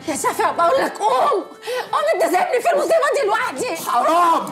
يا شفيع بقول لك قوم قوم انت سايبني في المصيبه دي لوحدي حرام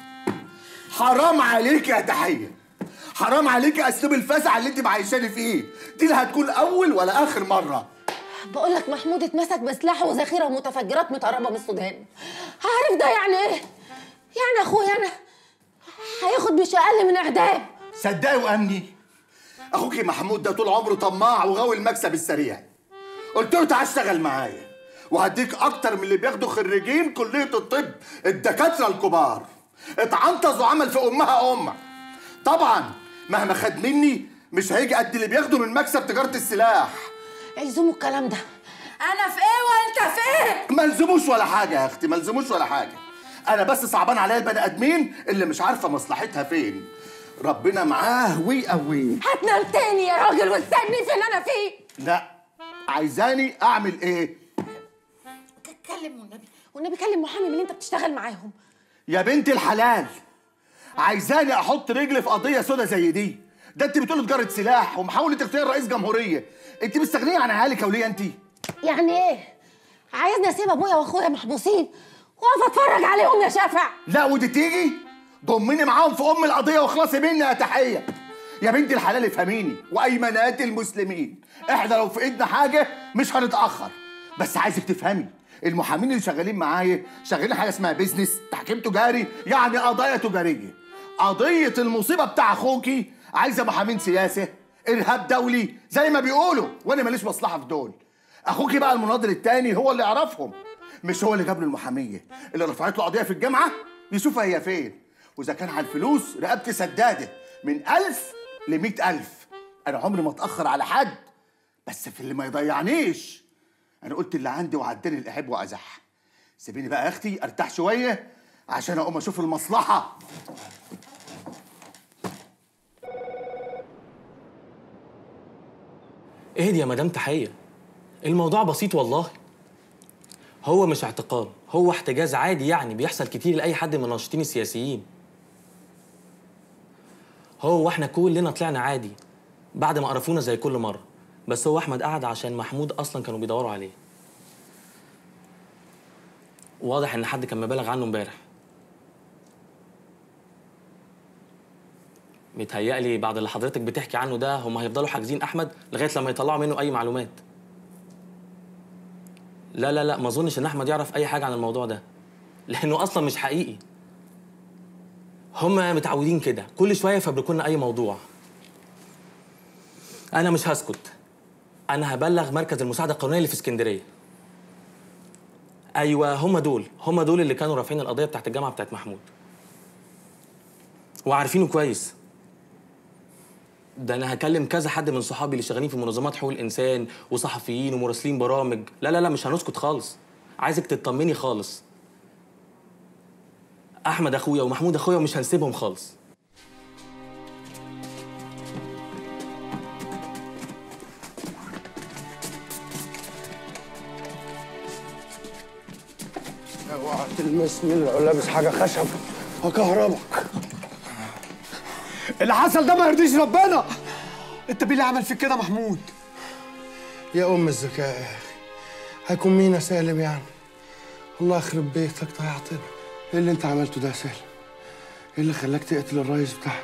حرام عليك يا تحيه حرام عليك يا اسلوب الفزع اللي انت معيشاني فيه دي لا هتكون اول ولا اخر مره بقول لك محمود اتمسك بسلاح وذخيره متفجرات متهربه من السودان عارف ده يعني ايه يعني اخويا انا هياخد مش اقل من اعدام صدقي وامني اخوك محمود ده طول عمره طماع وغاوي المكسب السريع قلت له تعال اشتغل معايا وهديك اكتر من اللي بياخدوا خريجين كليه الطب الدكاتره الكبار اتعنطز وعمل في امها امه طبعا مهما خد مني مش هيجي قد اللي بياخده من مكسب تجاره السلاح الزموا الكلام ده انا في ايه وانت في ايه ما لزموش ولا حاجه يا اختي ما لزموش ولا حاجه انا بس صعبان عليا البني ادمين اللي مش عارفه مصلحتها فين ربنا معاه ويقويه هتنام تاني يا راجل واستني في اللي انا فيه لا عايزاني اعمل ايه كلم والنبي والنبي كلم محامي من اللي انت بتشتغل معاهم يا بنت الحلال عايزاني احط رجلي في قضيه سودا زي دي ده انت بتقولي تجاره سلاح ومحاوله اغتيال رئيس جمهوريه انت مستغنيه عن عيالك وليه انت يعني ايه عايزني اسيب ابويا واخويا محبوسين واقف اتفرج عليهم يا شافع لا ودي تيجي ضمني معاهم في ام القضيه واخلصي مني يا تحيه يا بنت الحلال افهميني وايمانات المسلمين احنا لو في ايدنا حاجه مش هنتاخر بس عايزك تفهمي المحامين اللي شغالين معايا شغالين حاجه اسمها بيزنس تحكيم تجاري يعني قضايا تجاريه قضيه المصيبه بتاع اخوكي عايزه محامين سياسه ارهاب دولي زي ما بيقولوا وانا ماليش مصلحه في دول اخوكي بقى المناضل التاني هو اللي يعرفهم مش هو اللي جاب له المحاميه اللي رفعت له قضيه في الجامعه يشوف هي فين واذا كان على الفلوس رقبتي سداده من ألف لمئة ألف أنا عمري ما أتأخر على حد بس في اللي ما يضيعنيش أنا قلت اللي عندي وعدني الإحب وأزح سيبيني بقى يا أختي أرتاح شوية عشان أقوم أشوف المصلحة اهدي يا مدام تحية الموضوع بسيط والله هو مش اعتقال هو احتجاز عادي يعني بيحصل كتير لأي حد من الناشطين السياسيين هو احنا كلنا طلعنا عادي بعد ما قرفونا زي كل مرة بس هو أحمد قعد عشان محمود أصلا كانوا بيدوروا عليه واضح إن حد كان مبالغ عنه امبارح متهيألي بعد اللي حضرتك بتحكي عنه ده هم هيفضلوا حاجزين أحمد لغاية لما يطلعوا منه أي معلومات لا لا لا ما اظنش ان احمد يعرف اي حاجه عن الموضوع ده لانه اصلا مش حقيقي هم متعودين كده كل شويه يفبركوا لنا اي موضوع انا مش هسكت انا هبلغ مركز المساعده القانونيه اللي في اسكندريه ايوه هم دول هم دول اللي كانوا رافعين القضيه بتاعت الجامعه بتاعت محمود وعارفينه كويس ده انا هكلم كذا حد من صحابي اللي شغالين في منظمات حقوق الانسان وصحفيين ومراسلين برامج لا لا لا مش هنسكت خالص عايزك تطمني خالص احمد اخويا ومحمود اخويا ومش هنسيبهم خالص اوعى تلمسني لو لابس حاجه خشب هكهربك اللي حصل ده ما يرضيش ربنا انت مين اللي عمل فيك كده محمود يا ام الذكاء يا اخي هيكون مين يا سالم يعني الله يخرب بيتك ضيعتنا ايه اللي انت عملته ده يا سالم ايه اللي خلاك تقتل الرئيس بتاعها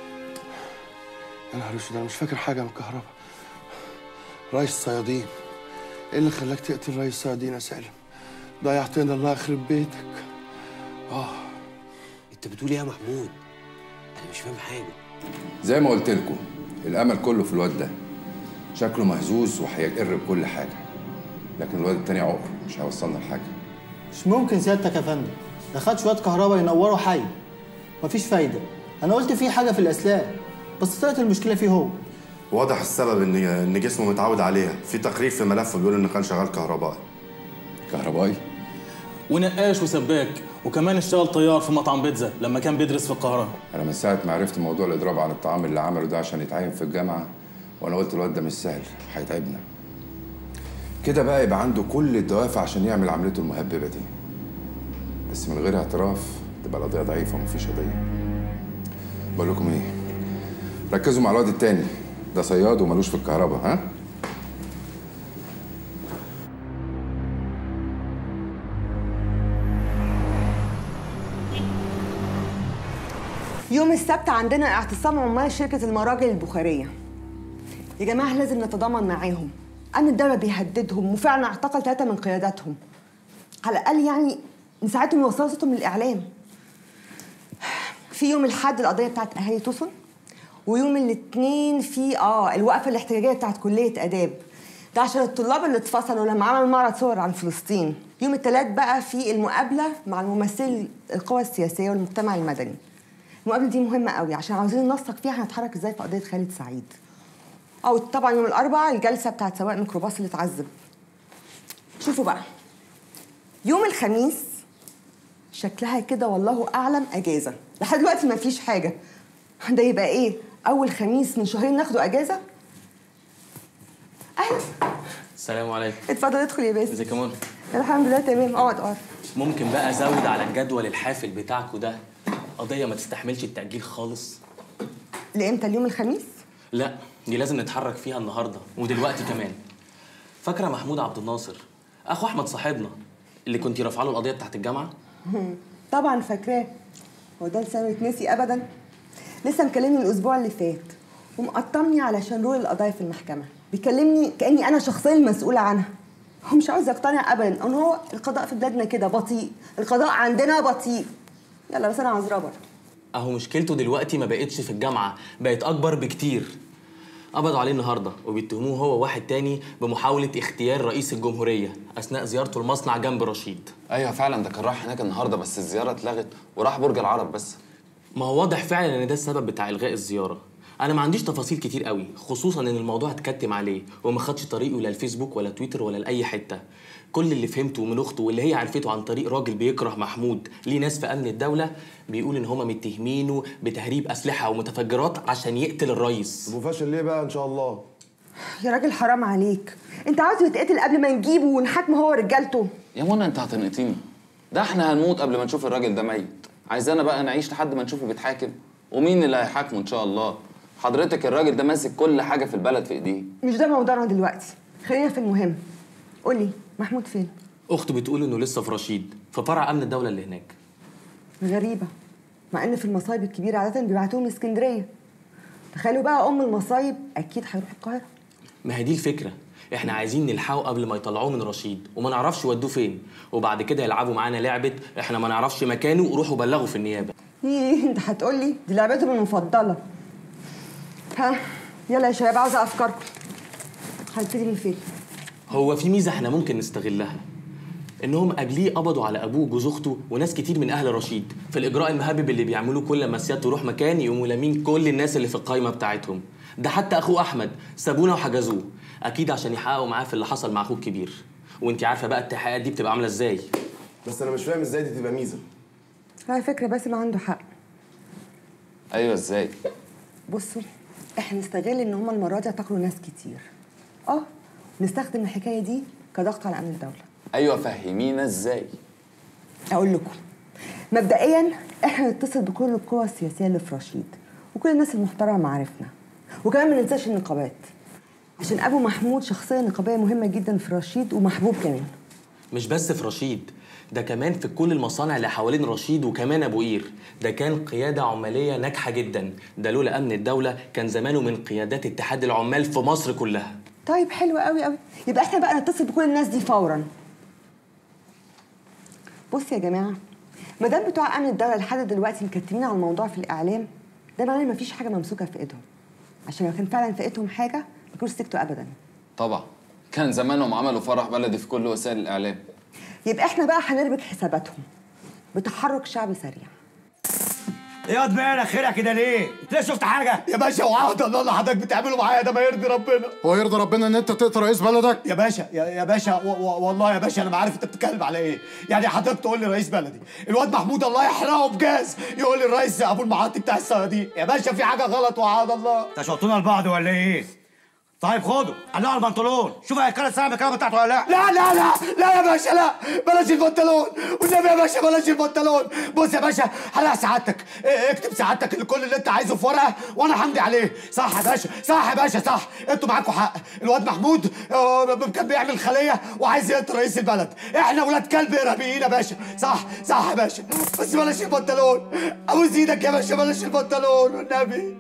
يا نهار اسود انا مش فاكر حاجه من الكهرباء رئيس الصيادين ايه اللي خلاك تقتل رئيس الصيادين يا سالم ضيعتنا الله يخرب بيتك اه انت بتقول ايه يا محمود انا مش فاهم حاجه زي ما قلت لكم الامل كله في الواد ده شكله مهزوز وهيقر بكل حاجه لكن الواد التاني عقر مش هيوصلنا لحاجه مش ممكن سيادتك يا فندم ده خد شويه كهرباء ينوروا حي مفيش فايده انا قلت في حاجه في الاسلاك بس طلعت المشكله فيه هو واضح السبب ان ان جسمه متعود عليها في تقرير في ملفه بيقول انه كان شغال كهربائي كهربائي ونقاش وسباك وكمان اشتغل طيار في مطعم بيتزا لما كان بيدرس في القاهره انا من ساعه ما عرفت موضوع الاضراب عن الطعام اللي عمله ده عشان يتعين في الجامعه وانا قلت الواد ده مش سهل هيتعبنا كده بقى يبقى عنده كل الدوافع عشان يعمل عملته المهببه دي بس من غير اعتراف تبقى القضيه ضعيفه ومفيش قضيه بقول لكم ايه ركزوا مع الواد التاني ده صياد وملوش في الكهرباء ها يوم السبت عندنا اعتصام عمال شركة المراجل البخارية يا جماعة لازم نتضامن معاهم أمن الدولة بيهددهم وفعلا اعتقل ثلاثة من قياداتهم على الأقل يعني نساعدهم يوصلوا صوتهم للإعلام في يوم الأحد القضية بتاعت أهالي توسن ويوم الاثنين في اه الوقفة الاحتجاجية بتاعت كلية آداب ده عشان الطلاب اللي اتفصلوا لما عملوا معرض صور عن فلسطين يوم الثلاث بقى في المقابلة مع الممثلي القوى السياسية والمجتمع المدني المقابلة دي مهمة قوي عشان عاوزين ننسق فيها هنتحرك ازاي في قضية خالد سعيد أو طبعا يوم الأربعاء الجلسة بتاعت سواق ميكروباص اللي اتعذب شوفوا بقى يوم الخميس شكلها كده والله أعلم أجازة لحد دلوقتي ما فيش حاجة ده يبقى إيه أول خميس من شهرين ناخده أجازة أهلا السلام عليكم اتفضل ادخل يا باسم ازيك يا منى الحمد لله تمام اقعد اقعد ممكن بقى ازود على الجدول الحافل بتاعكوا ده قضيه ما تستحملش التاجيل خالص لامتى اليوم الخميس لا دي لازم نتحرك فيها النهارده ودلوقتي كمان فاكره محمود عبد الناصر اخو احمد صاحبنا اللي كنتي رافعه له القضيه بتاعت الجامعه طبعا فاكراه هو ده لسانه يتنسي ابدا لسه مكلمني الاسبوع اللي فات ومقطمني علشان رول القضايا في المحكمه بيكلمني كاني انا شخصيا المسؤوله عنها هو مش عاوز يقتنع ابدا ان هو القضاء في بلادنا كده بطيء القضاء عندنا بطيء يلا بس انا عاوز رابر اهو مشكلته دلوقتي ما بقتش في الجامعه بقت اكبر بكتير قبضوا عليه النهارده وبيتهموه هو واحد تاني بمحاوله اغتيال رئيس الجمهوريه اثناء زيارته المصنع جنب رشيد ايوه فعلا ده كان راح هناك النهارده بس الزياره اتلغت وراح برج العرب بس ما هو واضح فعلا ان ده السبب بتاع الغاء الزياره انا ما عنديش تفاصيل كتير قوي خصوصا ان الموضوع اتكتم عليه وما خدش طريقه لا الفيسبوك ولا تويتر ولا لاي حته كل اللي فهمته من اخته واللي هي عرفته عن طريق راجل بيكره محمود ليه ناس في امن الدوله بيقول ان هما متهمينه بتهريب اسلحه ومتفجرات عشان يقتل الرئيس وفاشل ليه بقى ان شاء الله يا راجل حرام عليك انت عاوز يتقتل قبل ما نجيبه ونحاكمه هو ورجالته يا منى انت هتنقطيني ده احنا هنموت قبل ما نشوف الراجل ده ميت عايزانا بقى نعيش لحد ما نشوفه بيتحاكم ومين اللي هيحاكمه ان شاء الله حضرتك الراجل ده ماسك كل حاجه في البلد في ايديه مش ده موضوعنا دلوقتي خلينا في المهم قولي محمود فين اخته بتقول انه لسه في رشيد في فرع امن الدوله اللي هناك غريبة مع ان في المصايب الكبيرة عادة بيبعتوهم اسكندرية تخيلوا بقى ام المصايب اكيد هيروح القاهرة ما هي دي الفكره احنا عايزين نلحقه قبل ما يطلعوه من رشيد وما نعرفش ودوه فين وبعد كده يلعبوا معانا لعبه احنا ما نعرفش مكانه وروحوا بلغوا في النيابه ايه انت هتقولي دي لعبتهم المفضلة ها يلا يا شباب عاوزة افكاركم هنبتدي من فين هو في ميزه احنا ممكن نستغلها انهم قبليه قبضوا على ابوه وجوز اخته وناس كتير من اهل رشيد في الاجراء المهبب اللي بيعملوه كل ما سيادته يروح مكان يقوموا لامين كل الناس اللي في القايمه بتاعتهم ده حتى اخوه احمد سابونا وحجزوه اكيد عشان يحققوا معاه في اللي حصل مع اخوه الكبير وانت عارفه بقى التحقيقات دي بتبقى عامله ازاي بس انا مش فاهم ازاي دي تبقى ميزه على فكرة باسم عنده حق ايوه ازاي بصوا احنا نستغل ان هما المرة دي اعتقلوا ناس كتير اه نستخدم الحكاية دي كضغط على امن الدولة ايوه فهمينا ازاي اقول لكم مبدئيا احنا نتصل بكل القوى السياسيه اللي في رشيد وكل الناس المحترمه معارفنا وكمان ما ننساش النقابات عشان ابو محمود شخصيه نقابيه مهمه جدا في رشيد ومحبوب كمان مش بس في رشيد ده كمان في كل المصانع اللي حوالين رشيد وكمان ابو قير ده كان قياده عماليه ناجحه جدا ده لولا امن الدوله كان زمانه من قيادات اتحاد العمال في مصر كلها طيب حلو قوي قوي يبقى احنا بقى نتصل بكل الناس دي فورا بص يا جماعه ما دام بتوع امن الدوله لحد دلوقتي مكتمين على الموضوع في الاعلام ده معناه ان مفيش حاجه ممسوكه في ايدهم عشان لو كان فعلا في ايدهم حاجه ما كانوش سكتوا ابدا طبعا كان زمانهم عملوا فرح بلدي في كل وسائل الاعلام يبقى احنا بقى هنربك حساباتهم بتحرك شعبي سريع ايه يا دماغك خيرها كده ليه؟ انت ليه شفت حاجه؟ يا باشا وعهد الله اللي حضرتك بتعمله معايا ده ما يرضي ربنا هو يرضي ربنا ان انت تقتل رئيس بلدك يا باشا يا, يا باشا و و والله يا باشا انا ما عارف انت بتتكلم على ايه يعني حضرتك تقول لي رئيس بلدي الواد محمود الله يحرقه بجاز يقول لي الرئيس ابو المعاطي بتاع الصيادين يا باشا في حاجه غلط وعهد الله انت شطونا لبعض ولا ايه؟ طيب خده قلعوا البنطلون شوف هيكرر السلام الكلام بتاعته ولا لا لا لا لا لا يا باشا لا بلاش البنطلون والنبي يا باشا بلاش البنطلون بص يا باشا هلا سعادتك اه، اكتب سعادتك كل اللي انت عايزه في ورقه وانا همضي عليه صح يا باشا صح يا باشا صح انتوا معاكم حق الواد محمود اه، كان بيعمل خليه وعايز يقتل رئيس البلد احنا ولاد كلب ارهابيين يا باشا صح صح يا باشا بس بلاش البنطلون ابوس ايدك يا باشا بلاش البنطلون والنبي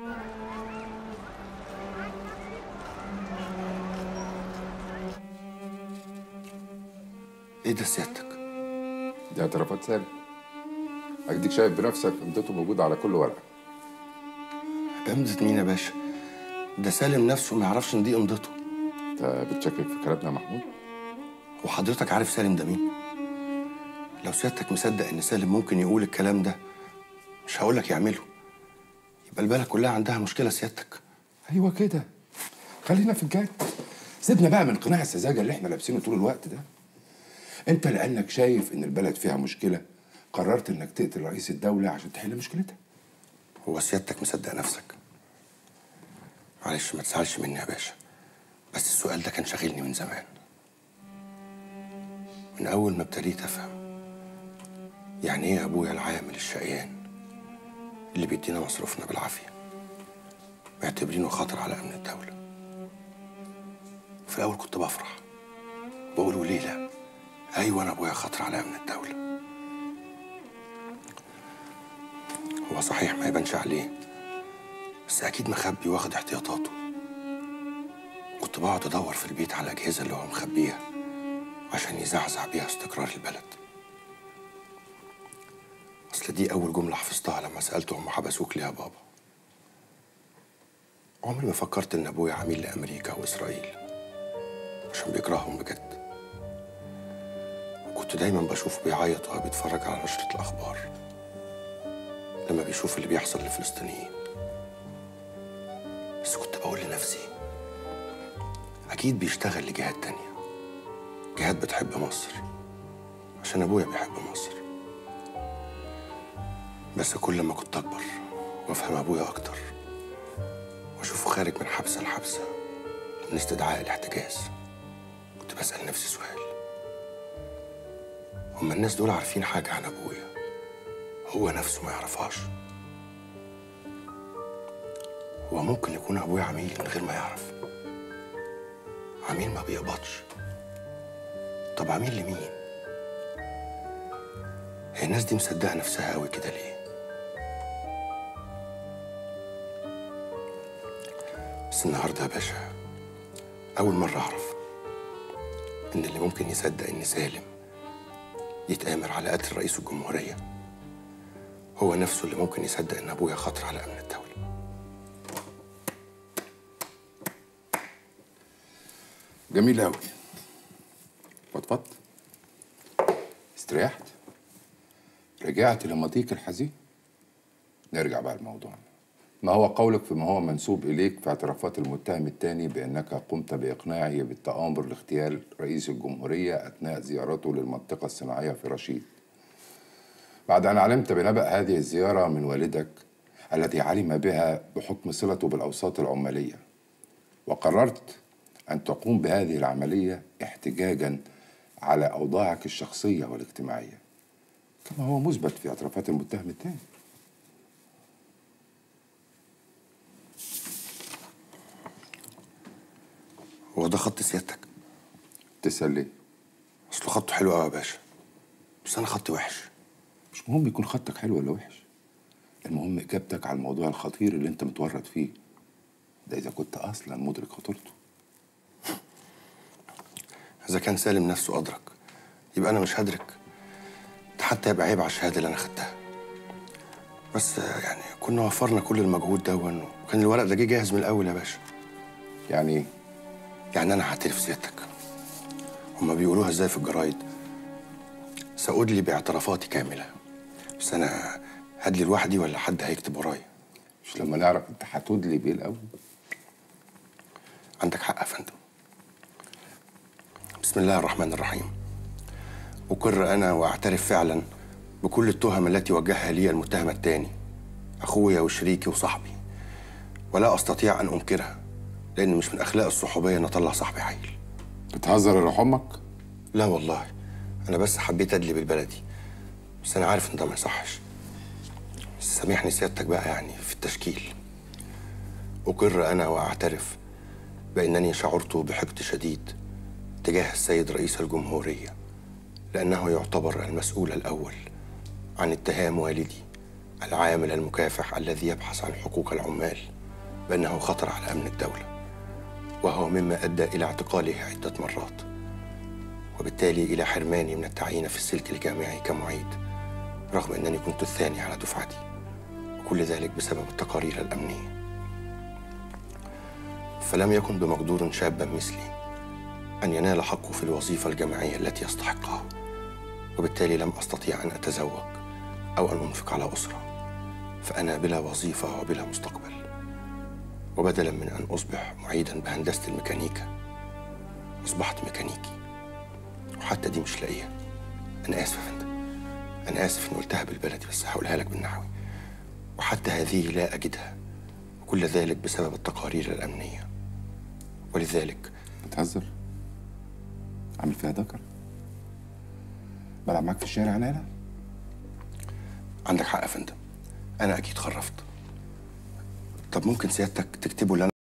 ايه ده سيادتك؟ دي اعترافات سالم أديك شايف بنفسك امضته موجودة على كل ورقة بمضة مين يا باشا؟ ده سالم نفسه ما يعرفش ان دي امضته انت بتشكك في كلامنا يا محمود؟ وحضرتك عارف سالم ده مين؟ لو سيادتك مصدق ان سالم ممكن يقول الكلام ده مش هقولك يعمله يبقى البلد كلها عندها مشكلة سيادتك أيوة كده خلينا في الجد سيبنا بقى من قناع السذاجة اللي احنا لابسينه طول الوقت ده انت لأنك شايف إن البلد فيها مشكلة قررت إنك تقتل رئيس الدولة عشان تحل مشكلتها هو سيادتك مصدق نفسك معلش ما تزعلش مني يا باشا بس السؤال ده كان شاغلني من زمان من أول ما ابتديت أفهم يعني إيه أبويا العامل الشقيان اللي بيدينا مصروفنا بالعافية معتبرينه خطر على أمن الدولة في الأول كنت بفرح بقول ليه لا أيوة أنا أبويا خطر على أمن الدولة هو صحيح ما يبانش عليه بس أكيد مخبي واخد احتياطاته كنت بقعد أدور في البيت على الأجهزة اللي هو مخبيها عشان يزعزع بيها استقرار البلد أصل دي أول جملة حفظتها لما سألته هم حبسوك ليه يا بابا عمري ما فكرت إن أبويا عميل لأمريكا وإسرائيل عشان بيكرههم بجد وكنت دايما بشوفه بيعيط وهو بيتفرج على نشرة الأخبار لما بيشوف اللي بيحصل للفلسطينيين بس كنت بقول لنفسي أكيد بيشتغل لجهات تانية جهات بتحب مصر عشان أبويا بيحب مصر بس كل ما كنت أكبر وأفهم أبويا أكتر وأشوفه خارج من حبسة لحبسة من استدعاء الاحتجاز كنت بسأل نفسي سؤال هما الناس دول عارفين حاجة عن أبويا هو نفسه ما يعرفهاش هو ممكن يكون أبويا عميل من غير ما يعرف عميل ما بيقبضش طب عميل لمين؟ هي الناس دي مصدقة نفسها قوي كده ليه؟ بس النهارده يا باشا أول مرة أعرف إن اللي ممكن يصدق إن سالم يتآمر على قتل رئيس الجمهورية هو نفسه اللي ممكن يصدق إن أبويا خطر على أمن الدولة جميل أوي فضفضت استريحت رجعت لمضيق الحزين نرجع بقى لموضوعنا ما هو قولك فيما هو منسوب إليك في اعترافات المتهم الثاني بأنك قمت بإقناعه بالتآمر لاغتيال رئيس الجمهورية أثناء زيارته للمنطقة الصناعية في رشيد بعد أن علمت بنبأ هذه الزيارة من والدك الذي علم بها بحكم صلته بالأوساط العمالية وقررت أن تقوم بهذه العملية احتجاجا على أوضاعك الشخصية والاجتماعية كما هو مثبت في اعترافات المتهم الثاني هو ده خط سيادتك تسأل ليه؟ أصله خطه حلو قوي يا باشا بس أنا خطي وحش مش مهم يكون خطك حلو ولا وحش المهم إجابتك على الموضوع الخطير اللي أنت متورط فيه ده إذا كنت أصلا مدرك خطورته إذا كان سالم نفسه أدرك يبقى أنا مش هدرك ده حتى يبقى عيب على الشهادة اللي أنا خدتها بس يعني كنا وفرنا كل المجهود ده وكان الورق ده جه جاهز من الأول يا باشا يعني إيه؟ يعني أنا هعترف سيادتك هما بيقولوها إزاي في الجرايد سأدلي باعترافاتي كاملة بس أنا هدلي لوحدي ولا حد هيكتب ورايا مش لما نعرف أنت هتدلي بإيه الأول عندك حق يا فندم بسم الله الرحمن الرحيم أقر أنا وأعترف فعلا بكل التهم التي وجهها لي المتهم الثاني أخويا وشريكي وصاحبي ولا أستطيع أن أنكرها لان مش من اخلاق الصحوبيه ان اطلع صاحبي عيل بتهزر يا روح امك لا والله انا بس حبيت ادلي بالبلدي بس انا عارف ان ده ما يصحش بس سامحني سيادتك بقى يعني في التشكيل اقر انا واعترف بانني شعرت بحقد شديد تجاه السيد رئيس الجمهوريه لانه يعتبر المسؤول الاول عن اتهام والدي العامل المكافح الذي يبحث عن حقوق العمال بانه خطر على امن الدوله وهو مما ادى الى اعتقاله عده مرات وبالتالي الى حرماني من التعيين في السلك الجامعي كمعيد رغم انني كنت الثاني على دفعتي وكل ذلك بسبب التقارير الامنيه فلم يكن بمقدور شابا مثلي ان ينال حقه في الوظيفه الجامعيه التي يستحقها وبالتالي لم استطيع ان اتزوج او ان انفق على اسره فانا بلا وظيفه وبلا مستقبل وبدلا من ان اصبح معيدا بهندسه الميكانيكا اصبحت ميكانيكي وحتى دي مش لاقيها انا اسف يا فندم انا اسف اني قلتها بالبلدي بس هقولها لك بالنحوي وحتى هذه لا اجدها وكل ذلك بسبب التقارير الامنيه ولذلك بتهزر عامل فيها ذكر بلعب معاك في الشارع انا هنا عندك حق يا فندم انا اكيد خرفت طب ممكن سيادتك تكتبه اللي انا